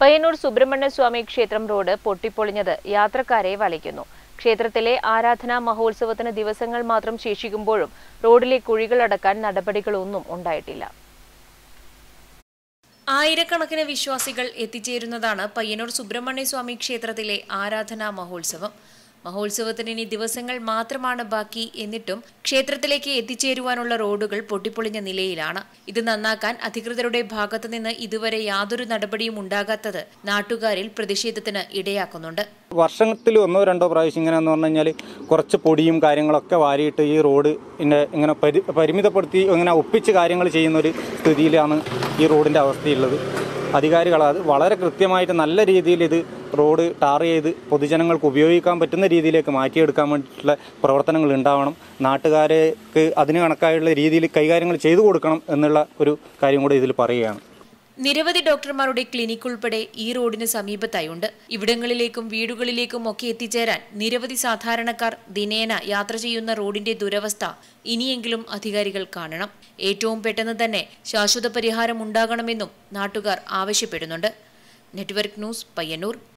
പയ്യന്നൂർ സുബ്രഹ്മണ്യ സ്വാമി ക്ഷേത്രം റോഡ് പൊട്ടിപ്പൊളിഞ്ഞത് യാത്രക്കാരെ വലയ്ക്കുന്നു ക്ഷേത്രത്തിലെ ആരാധനാ മഹോത്സവത്തിന് ദിവസങ്ങൾ മാത്രം ശേഷിക്കുമ്പോഴും റോഡിലെ കുഴികളടക്കാൻ നടപടികളൊന്നും ഉണ്ടായിട്ടില്ല ആയിരക്കണക്കിന് വിശ്വാസികൾ എത്തിച്ചേരുന്നതാണ് പയ്യന്നൂർ സുബ്രഹ്മണ്യ സ്വാമി ക്ഷേത്രത്തിലെ ആരാധനാ മഹോത്സവം മഹോത്സവത്തിന് ഇനി ദിവസങ്ങൾ മാത്രമാണ് ബാക്കി എന്നിട്ടും ക്ഷേത്രത്തിലേക്ക് എത്തിച്ചേരുവാനുള്ള റോഡുകൾ പൊട്ടിപ്പൊളിഞ്ഞ നിലയിലാണ് ഇത് നന്നാക്കാൻ അധികൃതരുടെ ഭാഗത്തു നിന്ന് ഇതുവരെ യാതൊരു നടപടിയും ഉണ്ടാകാത്തത് നാട്ടുകാരിൽ പ്രതിഷേധത്തിന് ഇടയാക്കുന്നുണ്ട് വർഷത്തിൽ ഒന്നോ രണ്ടോ പ്രാവശ്യം ഇങ്ങനെ എന്ന് പറഞ്ഞു കഴിഞ്ഞാൽ കുറച്ച് പൊടിയും കാര്യങ്ങളൊക്കെ വാരിയിട്ട് ഈ റോഡ് ഇങ്ങനെ ഇങ്ങനെ പരി പരിമിതപ്പെടുത്തി ഇങ്ങനെ ഒപ്പിച്ച് കാര്യങ്ങൾ ചെയ്യുന്ന ഒരു സ്ഥിതിയിലാണ് ഈ റോഡിൻ്റെ അവസ്ഥയുള്ളത് അധികാരികൾ അത് വളരെ കൃത്യമായിട്ട് നല്ല രീതിയിൽ ഇത് റോഡ് ടാർ ചെയ്ത് പൊതുജനങ്ങൾക്ക് ഉപയോഗിക്കാൻ പറ്റുന്ന രീതിയിലേക്ക് മാറ്റിയെടുക്കാൻ വേണ്ടിയിട്ടുള്ള പ്രവർത്തനങ്ങൾ ഉണ്ടാവണം നാട്ടുകാർക്ക് അതിന് കണക്കായുള്ള രീതിയിൽ കൈകാര്യങ്ങൾ ചെയ്തു കൊടുക്കണം എന്നുള്ള ഒരു കാര്യം കൂടി ഇതിൽ പറയുകയാണ് നിരവധി ഡോക്ടർമാരുടെ ക്ലിനിക് ഉൾപ്പെടെ ഈ റോഡിന് സമീപത്തായുണ്ട് ഇവിടങ്ങളിലേക്കും വീടുകളിലേക്കും ഒക്കെ എത്തിച്ചേരാൻ നിരവധി സാധാരണക്കാർ ദിനേന യാത്ര ചെയ്യുന്ന റോഡിന്റെ ദുരവസ്ഥ ഇനിയെങ്കിലും അധികാരികൾ കാണണം ഏറ്റവും പെട്ടെന്ന് തന്നെ ശാശ്വത പരിഹാരം ഉണ്ടാകണമെന്നും നാട്ടുകാർ ആവശ്യപ്പെടുന്നുണ്ട് നെറ്റ്വർക്ക് ന്യൂസ് പയ്യന്നൂർ